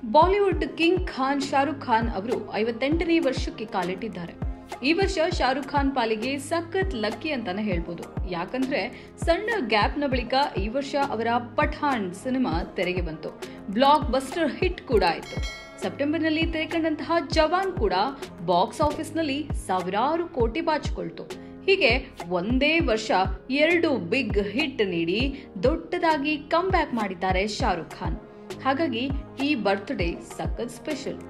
Bollywood king Khan Shahrukh Khan ಅವರು ಐವತ್ತೆಂಟನೇ ವರ್ಷಕ್ಕೆ ಕಾಲಿಟ್ಟಿದ್ದಾರೆ ಈ ವರ್ಷ ಶಾರುಖ್ ಖಾನ್ ಪಾಲಿಗೆ ಸಖತ್ ಲಕ್ಕಿ ಅಂತಾನೆ ಹೇಳ್ಬೋದು ಯಾಕಂದ್ರೆ ಸಣ್ಣ ಗ್ಯಾಪ್ನ ಬಳಿಕ ಈ ವರ್ಷ ಅವರ ಪಠಾಣ್ ಸಿನಿಮಾ ತೆರೆಗೆ ಬಂತು ಬ್ಲಾಕ್ ಬಸ್ಟರ್ ಹಿಟ್ ಕೂಡ ಆಯಿತು ಸೆಪ್ಟೆಂಬರ್ನಲ್ಲಿ ತೆರೆಕಂಡಂತಹ ಜವಾನ್ ಕೂಡ ಬಾಕ್ಸ್ ಆಫೀಸ್ನಲ್ಲಿ ಸಾವಿರಾರು ಕೋಟಿ ಬಾಚಿಕೊಳ್ತು ಹೀಗೆ ಒಂದೇ ವರ್ಷ ಎರಡು ಬಿಗ್ ಹಿಟ್ ನೀಡಿ ದೊಡ್ಡದಾಗಿ ಕಮ್ ಬ್ಯಾಕ್ ಮಾಡಿದ್ದಾರೆ ಶಾರುಖ್ ಖಾನ್ ಹಾಗಾಗಿ ಈ ಬರ್ತ್ಡೇ ಸಖತ್ ಸ್ಪೆಷಲ್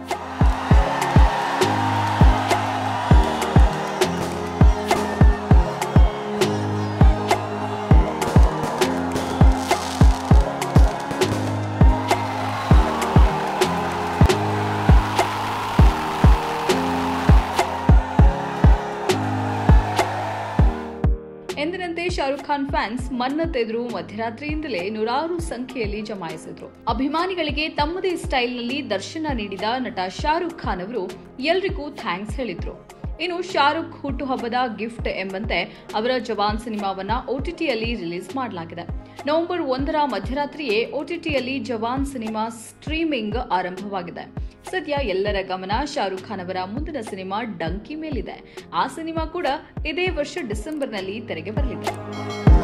ಎಂದಿನಂತೆ ಶಾರುಖ್ ಖಾನ್ ಫ್ಯಾನ್ಸ್ ಮನ್ನತ್ತೆದುರು ಮಧ್ಯರಾತ್ರಿಯಿಂದಲೇ ನೂರಾರು ಸಂಖ್ಯೆಯಲ್ಲಿ ಜಮಾಯಿಸಿದ್ರು ಅಭಿಮಾನಿಗಳಿಗೆ ತಮ್ಮದೇ ಸ್ಟೈಲ್ನಲ್ಲಿ ದರ್ಶನ ನೀಡಿದ ನಟ ಶಾರುಖ್ ಖಾನ್ ಅವರು ಎಲ್ರಿಗೂ ಥ್ಯಾಂಕ್ಸ್ ಹೇಳಿದ್ರು ಇನ್ನು ಶಾರುಖ್ ಹುಟ್ಟುಹಬ್ಬದ ಗಿಫ್ಟ್ ಎಂಬಂತೆ ಅವರ ಜವಾನ್ ಸಿನಿಮಾವನ್ನ ಓಟಿಟಿಯಲ್ಲಿ ರಿಲೀಸ್ ಮಾಡಲಾಗಿದೆ ನವೆಂಬರ್ ಒಂದರ ಮಧ್ಯರಾತ್ರಿಯೇ ಓಟಿಟಿಯಲ್ಲಿ ಜವಾನ್ ಸಿನಿಮಾ ಸ್ಟ್ರೀಮಿಂಗ್ ಆರಂಭವಾಗಿದೆ ಸದ್ಯ ಎಲ್ಲರ ಗಮನ ಶಾರುಖ್ ಖಾನ್ ಅವರ ಮುಂದಿನ ಸಿನಿಮಾ ಡಂಕಿ ಮೇಲಿದೆ ಆ ಸಿನಿಮಾ ಕೂಡ ಇದೇ ವರ್ಷ ಡಿಸೆಂಬರ್ನಲ್ಲಿ ತೆರೆಗೆ ಬರಲಿದೆ